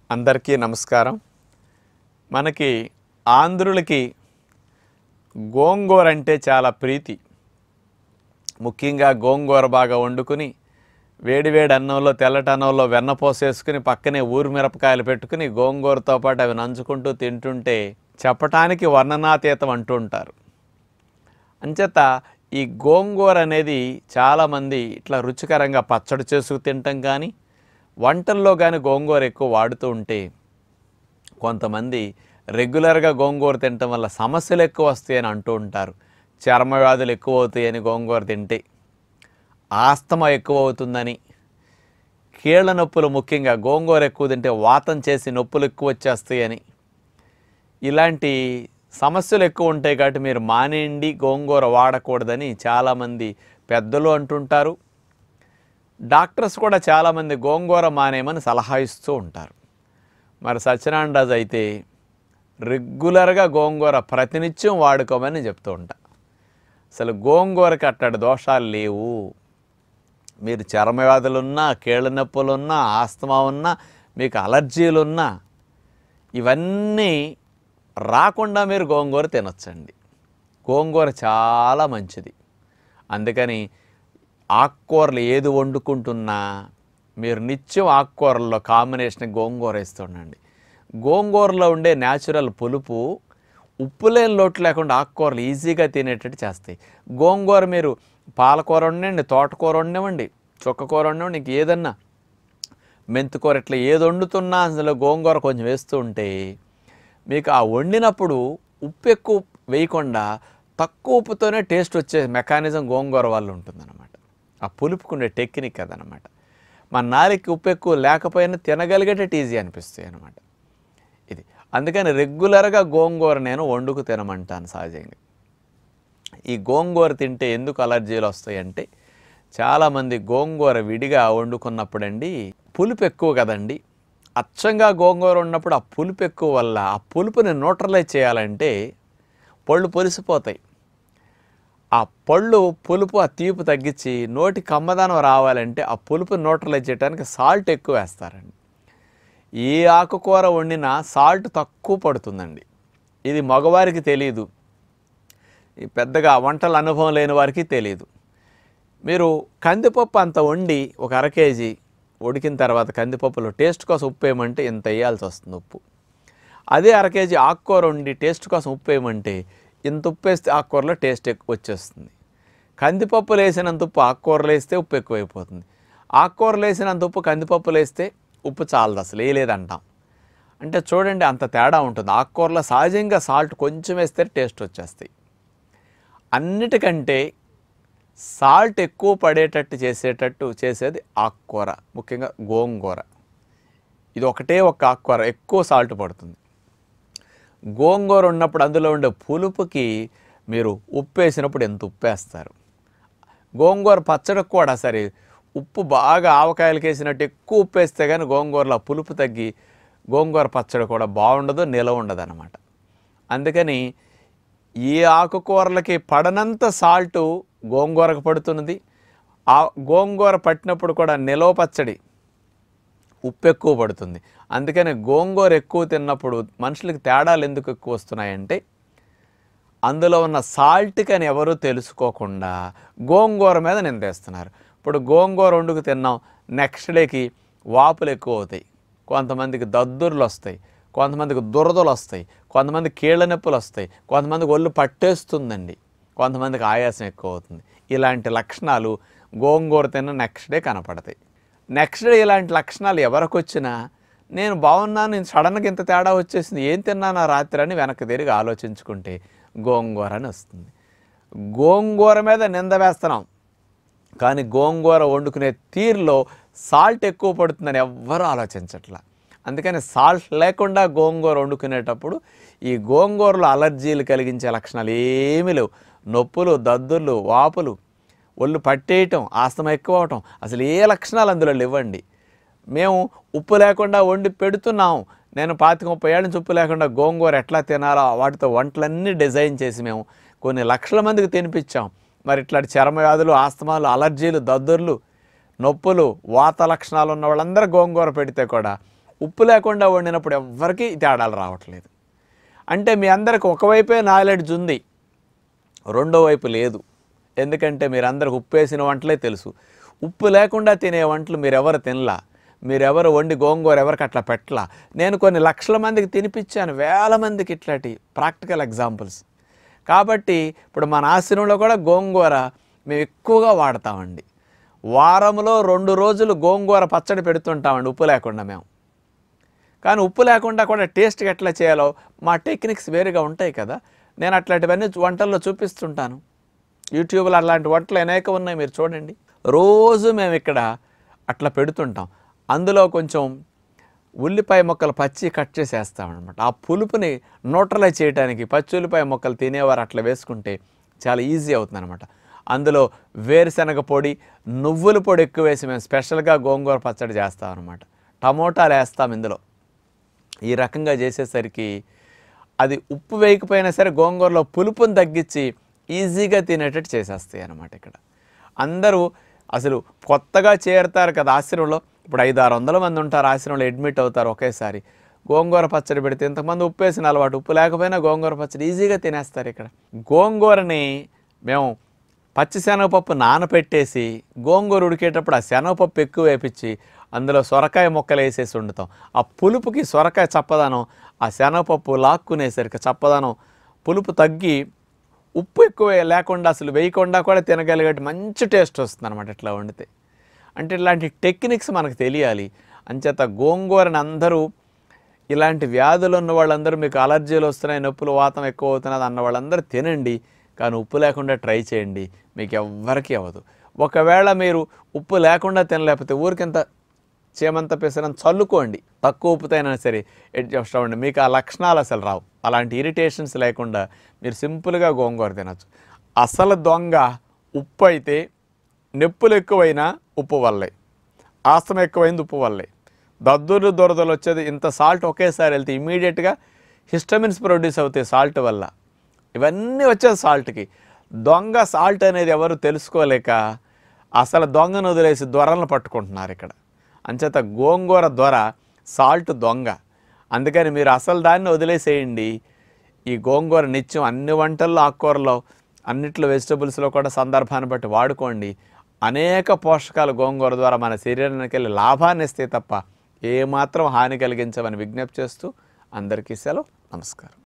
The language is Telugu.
అందరికీ నమస్కారం మనకి ఆంధ్రులకి గోంగూర అంటే చాలా ప్రీతి ముఖ్యంగా గోంగూర బాగా వండుకుని వేడివేడి అన్నంలో తెల్లటి అన్నంలో వెన్న పోసేసుకుని పక్కనే ఊరు మిరపకాయలు పెట్టుకుని గోంగూరతో పాటు అవి నంచుకుంటూ తింటుంటే చెప్పటానికి వర్ణనాతీతం అంటూ ఉంటారు అంచేత ఈ గోంగూర అనేది చాలామంది ఇట్లా రుచికరంగా పచ్చడి చేసుకు తింటాం కానీ వంటల్లో కానీ గోంగూర ఎక్కువ వాడుతూ ఉంటే కొంతమంది రెగ్యులర్గా గోంగూర తినటం వల్ల సమస్యలు ఎక్కువ వస్తాయని అంటూ ఉంటారు చర్మ వ్యాధులు ఎక్కువ అవుతాయని గోంగూర తింటే ఆస్తమా ఎక్కువ అవుతుందని కీళ్ళ నొప్పులు ముఖ్యంగా గోంగూర ఎక్కువ తింటే వాతం చేసి నొప్పులు ఎక్కువ వచ్చేస్తాయని ఇలాంటి సమస్యలు ఎక్కువ ఉంటాయి కాబట్టి మీరు మానేయండి గోంగూర వాడకూడదని చాలామంది పెద్దలు అంటుంటారు డాక్టర్స్ కూడా చాలామంది గోంగూర మానేయమని సలహా ఇస్తూ ఉంటారు మరి సత్యనారాయణ రాజు అయితే రెగ్యులర్గా గోంగూర ప్రతినిత్యం వాడుకోమని చెప్తూ ఉంటా అసలు గోంగూరకి అట్టడి దోషాలు లేవు మీరు చర్మ వ్యాధులున్నా కీళ్ళ నొప్పులున్నా ఆస్తమా ఉన్నా మీకు అలర్జీలు ఉన్నా ఇవన్నీ రాకుండా మీరు గోంగూర తినొచ్చండి గోంగూర చాలా మంచిది అందుకని ఆకుకూరలు ఏది వండుకుంటున్నా మీరు నిత్యం ఆకుకూరల్లో కాంబినేషన్ గోంగూర వేస్తుండండి గోంగూరలో ఉండే న్యాచురల్ పులుపు ఉప్పు లేని లోటు లేకుండా ఆకుకూరలు ఈజీగా తినేటట్టు చేస్తాయి గోంగూర మీరు పాలకూర వండండి తోటకూర వండివ్వండి చుక్కకూర వండివ్వండి ఇంక ఏదన్నా మెంతికూర ఇట్లా ఏది వండుతున్నా అందులో గోంగూర కొంచెం వేస్తూ ఉంటే మీకు ఆ వండినప్పుడు ఉప్పు ఎక్కువ వేయకుండా తక్కువ ఉప్పుతోనే టేస్ట్ వచ్చే మెకానిజం గోంగూర వల్ల ఉంటుందన్నమాట ఆ పులుపుకుండే టెక్నిక్ అదనమాట మన నాలుగుకి ఉప్పు ఎక్కువ లేకపోయినా తినగలిగేటట్టు ఈజీ అనిపిస్తాయి అనమాట ఇది అందుకని రెగ్యులర్గా గోంగూర నేను వండుకు తినమంటాను సహజంగా ఈ గోంగూర తింటే ఎందుకు అలర్జీలు వస్తాయంటే చాలామంది గోంగూర విడిగా వండుకున్నప్పుడండి పులుపు ఎక్కువ కదండి అచ్చంగా గోంగూర ఉన్నప్పుడు ఆ పులుపు ఎక్కువ వల్ల ఆ పులుపుని న్యూట్రలైజ్ చేయాలంటే పళ్ళు పొలిసిపోతాయి ఆ పళ్ళు పులుపు ఆ తీపి తగ్గించి నోటి కమ్మదనం రావాలంటే ఆ పులుపు న్యూట్రలైజ్ చేయడానికి సాల్ట్ ఎక్కువ వేస్తారండి ఏ ఆకుకూర వండినా సాల్ట్ తక్కువ పడుతుందండి ఇది మగవారికి తెలియదు ఈ పెద్దగా వంటల అనుభవం లేని వారికి తెలియదు మీరు కందిపప్పు అంత వండి ఒక అర కేజీ ఉడికిన తర్వాత కందిపప్పులో టేస్ట్ కోసం ఉప్పు వేయమంటే ఇంత వేయాల్సి వస్తుంది ఉప్పు అదే అర కేజీ ఆకుకూర వండి టేస్ట్ కోసం ఉప్పు వేయమంటే ఇంత ఉప్పు వేస్తే ఆకుకూరలో టేస్ట్ ఎక్కువ వచ్చేస్తుంది కందిపప్పులు వేసినంత ఉప్పు ఆకుకూరలు వేస్తే ఉప్పు ఎక్కువైపోతుంది ఆకుకూరలు వేసినంత ఉప్పు కందిపప్పులు వేస్తే ఉప్పు చాలదు అసలు వేయలేదంటాం అంటే చూడండి అంత తేడా ఉంటుంది ఆకుకూరలో సహజంగా సాల్ట్ కొంచెం వేస్తే టేస్ట్ వచ్చేస్తాయి అన్నిటికంటే సాల్ట్ ఎక్కువ పడేటట్టు చేసేటట్టు చేసేది ఆకుకూర ముఖ్యంగా గోంగూర ఇది ఒకటే ఒక ఆకుకూర ఎక్కువ సాల్ట్ పడుతుంది గోంగూర ఉన్నప్పుడు అందులో ఉండే పులుపుకి మీరు ఉప్పు వేసినప్పుడు ఎంత ఉప్పు వేస్తారు గోంగూర పచ్చడికి కూడా సరే ఉప్పు బాగా ఆవకాయలకి వేసినట్టు ఎక్కువ ఉప్పు వేస్తే కానీ గోంగూరలో పులుపు తగ్గి గోంగూర పచ్చడి కూడా బాగుండదు నిలవ ఉండదు అనమాట అందుకని ఏ ఆకుకూరలకి పడనంత సాల్టు గోంగూరకు పడుతున్నది ఆ గోంగూర పట్టినప్పుడు కూడా నిలవ పచ్చడి ఉప్పు ఎక్కువ పడుతుంది అందుకని గోంగూర ఎక్కువ తిన్నప్పుడు మనుషులకి తేడాలు ఎందుకు ఎక్కువ వస్తున్నాయంటే అందులో ఉన్న సాల్ట్కి అని ఎవరూ తెలుసుకోకుండా గోంగూర మీద నిందేస్తున్నారు ఇప్పుడు గోంగూర వండుకు తిన్నాం నెక్స్ట్ డేకి వాపులు ఎక్కువ అవుతాయి కొంతమందికి దద్దుర్లు వస్తాయి కొంతమందికి దురదలు వస్తాయి కొంతమంది కీళ్ళ నొప్పులు వస్తాయి కొంతమందికి ఒళ్ళు పట్టేస్తుందండి కొంతమందికి ఆయాసం ఎక్కువ అవుతుంది ఇలాంటి లక్షణాలు గోంగూర తిన్న నెక్స్ట్ డే కనపడతాయి నెక్స్ట్ డే ఇలాంటి లక్షణాలు ఎవరికి వచ్చినా నేను బాగున్నాను నేను సడన్గా ఇంత తేడా వచ్చేసింది ఏం తిన్నాను ఆ రాత్రి అని వెనక్కి తిరిగి ఆలోచించుకుంటే గోంగూర అని వస్తుంది గోంగూర మీద నింద వేస్తున్నాం కానీ గోంగూర వండుకునే తీరులో సాల్ట్ ఎక్కువ పడుతుందని ఎవ్వరూ ఆలోచించట్లా అందుకని సాల్ట్ లేకుండా గోంగూర వండుకునేటప్పుడు ఈ గోంగూరలో అలర్జీలు కలిగించే లక్షణాలు ఏమీ లేవు నొప్పులు దద్దుర్లు వాపులు ఒళ్ళు పట్టేయటం ఆస్తమా ఎక్కువ అవటం అసలు ఏ లక్షణాలు అందులో లేవండి మేము ఉప్పు లేకుండా వండి పెడుతున్నాం నేను పాతిక ముప్పై ఏళ్ళ నుంచి ఉప్పు లేకుండా గోంగూర ఎట్లా తినాలో వాటితో వంటలన్నీ డిజైన్ చేసి మేము కొన్ని లక్షల మందికి తినిపించాం మరి ఇట్లాంటి చర్మ వ్యాధులు ఆస్తమాలు అలర్జీలు దద్దుర్లు నొప్పులు వాత లక్షణాలు ఉన్న వాళ్ళందరూ గోంగూర పెడితే కూడా ఉప్పు లేకుండా వండినప్పుడు ఎవ్వరికీ తేడాలు రావట్లేదు అంటే మీ అందరికి ఒకవైపే నాలెడ్జ్ ఉంది రెండో వైపు లేదు ఎందుకంటే మీరందరికి ఉప్పు వేసిన వంటలే తెలుసు ఉప్పు లేకుండా తినే వంటలు మీరెవరు తినలా మీరెవరు వండి గోంగూర ఎవరికి అట్లా పెట్టలా నేను కొన్ని లక్షల మందికి తినిపించాను వేల మందికి ఇట్లాంటి ప్రాక్టికల్ ఎగ్జాంపుల్స్ కాబట్టి ఇప్పుడు మన ఆశ్రమంలో కూడా గోంగూర మేము ఎక్కువగా వాడతామండి వారంలో రెండు రోజులు గోంగూర పచ్చడి పెడుతుంటామండి ఉప్పు లేకుండా మేము కానీ ఉప్పు లేకుండా కూడా టేస్ట్గా ఎట్లా చేయాలో మా టెక్నిక్స్ వేరుగా ఉంటాయి కదా నేను అట్లాంటివన్నీ వంటల్లో చూపిస్తుంటాను యూట్యూబ్లో అలాంటి వంటలు అనేక ఉన్నాయి మీరు చూడండి రోజు మేము ఇక్కడ అట్లా పెడుతుంటాం అందులో కొంచెం ఉల్లిపాయ ముక్కలు పచ్చి కట్ చేసేస్తామన్నమాట ఆ పులుపుని న్యూట్రలైజ్ చేయడానికి పచ్చి ఉల్లిపాయ ముక్కలు తినేవారు అట్లా వేసుకుంటే చాలా ఈజీ అవుతుంది అనమాట అందులో వేరుశనగ పొడి నువ్వుల పొడి ఎక్కువ వేసి మేము స్పెషల్గా గోంగూర పచ్చడి చేస్తాం అనమాట టమోటాలు వేస్తాం ఇందులో ఈ రకంగా చేసేసరికి అది ఉప్పు వేయకపోయినా సరే గోంగూరలో పులుపుని తగ్గించి ఈజీగా తినేటట్టు చేసేస్తాయి అన్నమాట ఇక్కడ అందరూ అసలు కొత్తగా చేరుతారు కదా ఆశ్రమంలో ఇప్పుడు ఐదు ఆరు వందల మంది ఉంటారు ఆశ్రమంలో అడ్మిట్ అవుతారు ఒకేసారి గోంగూర పచ్చడి పెడితే ఇంతకుమంది ఉప్పు వేసిన అలవాటు ఉప్పు లేకపోయినా గోంగూర పచ్చడి ఈజీగా తినేస్తారు ఇక్కడ గోంగూరని మేము పచ్చి శనగపప్పు నానపెట్టేసి గోంగూర ఉడికేటప్పుడు ఆ శనగపప్పు ఎక్కువ వేపించి అందులో సొరకాయ ముక్కలు వేసేసి వండుతాం ఆ పులుపుకి సొరకాయ చప్పదనం ఆ శనగపప్పు లాక్కునేసరికి చప్పదనం పులుపు తగ్గి ఉప్పు ఎక్కువ లేకుండా అసలు వేయకుండా కూడా తినగలిగేటి మంచి టేస్ట్ వస్తుంది అనమాట ఇట్లా వండితే అంటే ఇలాంటి టెక్నిక్స్ మనకు తెలియాలి అంచేత గోంగూరని అందరూ ఇలాంటి వ్యాధులు ఉన్న వాళ్ళందరూ మీకు అలర్జీలు వస్తున్నాయి నొప్పులు వాతం ఎక్కువ అవుతున్నది అన్న వాళ్ళందరూ తినండి కానీ ఉప్పు లేకుండా ట్రై చేయండి మీకు ఎవ్వరికీ అవ్వదు ఒకవేళ మీరు ఉప్పు లేకుండా తినలేకపోతే ఊరికింత చేమంత పెసరం చల్లుకోండి తక్కువ ఉప్పుతైనా సరే అడ్జస్ట్ అవ్వండి మీకు ఆ లక్షణాలు అసలు రావు అలాంటి ఇరిటేషన్స్ లేకుండా మీరు సింపుల్గా గోంగూర తినచ్చు అసలు దొంగ ఉప్పు అయితే నొప్పులు ఎక్కువైనా ఉప్పు వల్లే ఆస్తమ ఎక్కువైంది ఉప్పు వల్లే దద్దురు దొరదలు వచ్చేది ఇంత సాల్ట్ ఒకేసారి వెళ్తే ఇమీడియట్గా హిస్టమిన్స్ ప్రొడ్యూస్ అవుతాయి సాల్ట్ వల్ల ఇవన్నీ వచ్చేది సాల్ట్కి దొంగ సాల్ట్ అనేది ఎవరు తెలుసుకోలేక అసలు దొంగను వదిలేసి దొరలను పట్టుకుంటున్నారు ఇక్కడ అంచేత గోంగూర దొర సాల్ట్ దొంగ అందుకని మీరు అసలు దాన్ని వదిలేసేయండి ఈ గోంగూర నిత్యం అన్ని వంటల్లో ఆకుకూరలో అన్నిట్లో వెజిటబుల్స్లో కూడా సందర్భాన్ని బట్టి వాడుకోండి అనేక పోషకాలు గోంగూర ద్వారా మన శరీరానికి వెళ్ళి లాభాన్ని ఇస్తే తప్ప ఏమాత్రం హాని కలిగించవని విజ్ఞప్తి చేస్తూ అందరికీ సెలవు నమస్కారం